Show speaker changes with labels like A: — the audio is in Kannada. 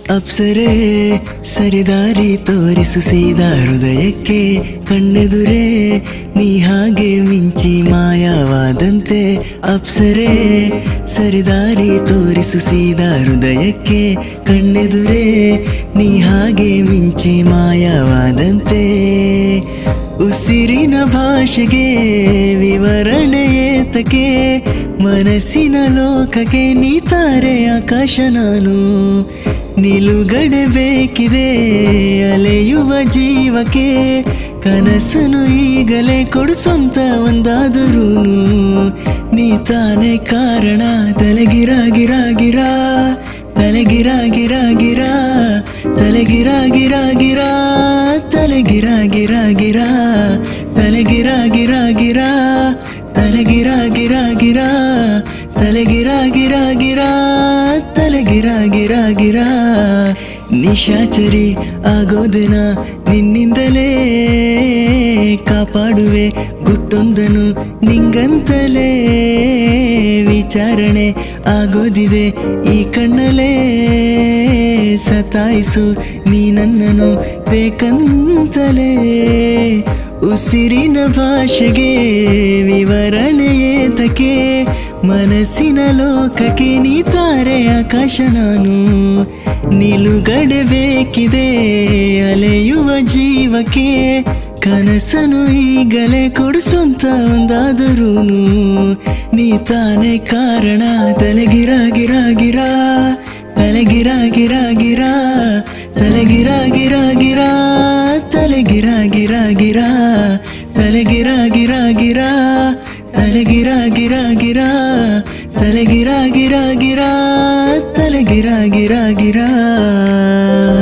A: ಅಪ್ಸರೆ ಸರಿದಾರಿ ತೋರಿಸು ಸೀದಾ ಹೃದಯಕ್ಕೆ ಕಣ್ಣೆದುರೇ ನೀ ಹಾಗೆ ಮಿಂಚಿ ಮಾಯವಾದಂತೆ ಅಪ್ಸರೆ ಸರಿದಾರಿ ತೋರಿಸು ಸೀದಾ ಹೃದಯಕ್ಕೆ ಕಣ್ಣೆದುರೇ ನೀ ಹಾಗೆ ಮಿಂಚಿ ಮಾಯವಾದಂತೆ ಉಸಿರಿನ ಭಾಷೆಗೆ ವಿವರಣೆ ಏತಕ್ಕೆ ಮನಸ್ಸಿನ ಲೋಕಕ್ಕೆ ನೀ ತಾರೆ ಆಕಾಶ ನಾನು ನಿಲುಗಡೆ ಬೇಕಿದೆ ಅಲೆಯುವ ಜೀವಕ್ಕೆ ಕನಸನು ಈಗಲೇ ಕೊಡು ಸ್ವಂತ ಒಂದಾದರೂನು ನೀ ತಾನೇ ಕಾರಣ ತಲೆಗಿರ ಗಿರ ಗಿರ ತಲೆಗಿರ ಗಿರ ಗಿರ ತಲೆಗಿರ ಗಿರ ಗಿರ ತಲೆಗಿರ ಗಿರ ಗಿರ ತಲೆಗಿರ ಗಿರ ಗಿರ ತಲೆಗಿರ ಗಿರ ಗಿರ ತಲೆಗಿರ ಗಿರ ಗಿರ ತಲೆಗಿರ ಗಿರ ಗಿರ ನಿಶಾಚರಿ ಆಗೋದಿನ ನಿನ್ನಿಂದಲೇ ಕಾಪಾಡುವೆ ಗುಟ್ಟೊಂದನು ನಿಂಗಂತಲೇ ವಿಚಾರಣೆ ಆಗೋದಿದೆ ಈ ಕಣ್ಣಲೇ ಸತಾಯಿಸು ನೀ ನನ್ನನು ಬೇಕಂತಲೇ ಉಸಿರಿನ ಭಾಷೆಗೆ ವಿವರಣೆ ಏತಕ್ಕೆ ಮನಸ್ಸಿನ ಲೋಕಕ್ಕೆ ನೀ ತಾರೆ ಆಕಾಶ ನಾನು ನಿಲುಗಡೆ ಬೇಕಿದೆ ಅಲೆಯುವ ಜೀವಕ್ಕೆ ಕನಸನು ಈಗಲೇ ಕೊಡು ಸ್ವಂತ ಒಂದಾದರೂನು ನೀ ತಾನೇ ಕಾರಣ ತಲೆಗಿರ ಗಿರ ಗಿರ ತಲೆಗಿರ ಗಿರ ಗಿರ ತಲೆಗಿರ ಗಿರ ಗಿರ ತಲೆಗಿರ ಗಿರ ಗಿರ ತಲೆಗಿರ ಗಿರ ಗಿರ ತಲೆಗಿರ ಗಿರ ಗಿರ ತಲೆಗಿರ ಗಿರ ಗಿರ ತಲೆಗಿರ ಗಿರ ಗಿರ